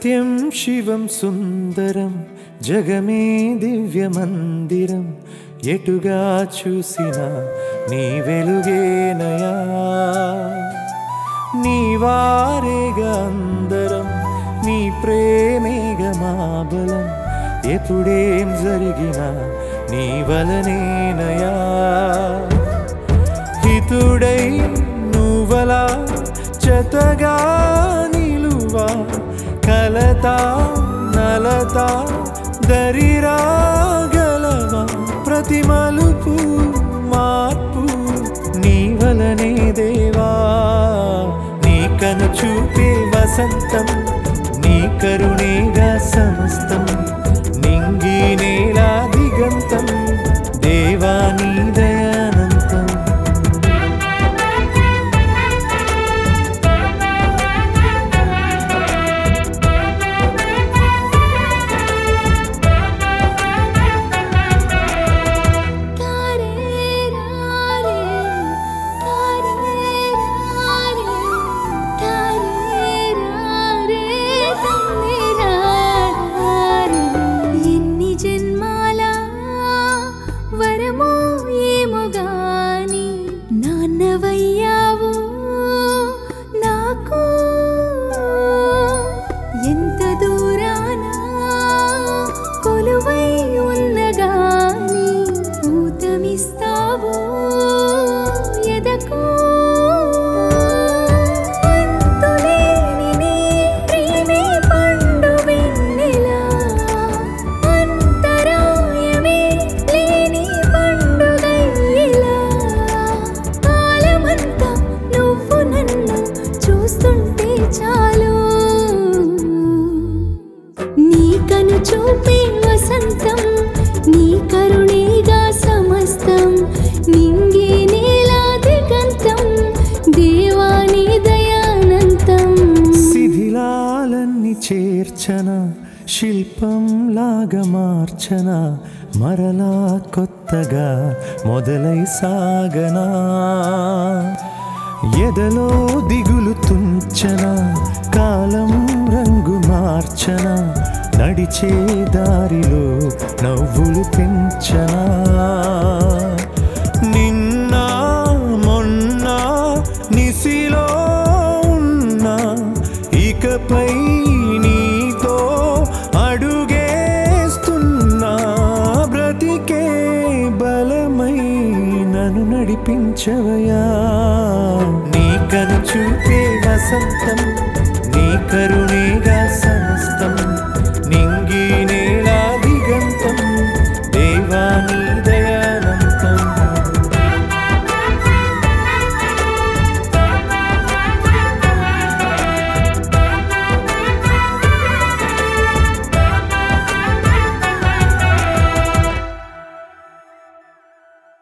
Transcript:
సత్యం శివం సుందరం జగమే దివ్యమందిరం ఎటుగా చూసినా నీ వెలుగేనయా నీ వారేగా అందరం నీ ప్రేమేగా మా బలం ఎప్పుడేం జరిగినా నీ వలనేనయా హితుడై నువ్వలా జతగా నిలువా కలతా నలతా దరిరాగలవా ప్రతి మలుపు మార్పు నీ వలనే దేవా నీ కను చూపే వసంతం నీ కరుణేగా సమస్తం నింగి నేలా దిగంతం దేవా నీ దయానంతం తారే రారే తారే రారే తారే రారే తారే రారే ఎన్ని జన్మాల వరమో ఏమో గాని నాన్నవయ్యావు నాకు ఎంత దూరాన కొలువై ఉన్నగాని ఊతమిస్తావో ఎదకు అంతులేని నీ ప్రేమే పండు వెన్నెలా అంతరాయమే లేని పండుగయ్యేలా కాలమంతా నువ్వు నన్ను చూస్తుంటే చాలు నీ కను చూపే వసంతం నీ కరుణేగా సమస్తం నింగి నేలా దిగంతం దేవాని దయానంతం శిథిలాలన్నీ చేర్చన శిల్పంలాగా మార్చన మరలా కొత్తగా మొదలై సాగనా ఎదలో దిగులు తుంచన కాలం రంగు మార్చన నడిచే దారిలో నవ్వులు పెంచనా నిన్న మొన్న నిసిలో ఉన్నా ఇకపై నీతో అడుగేస్తున్నా బ్రతికే బలమై నన్ను నడిపించవయా నీ కను చూపే వసంతం నీ కరుణేగా సమస్తం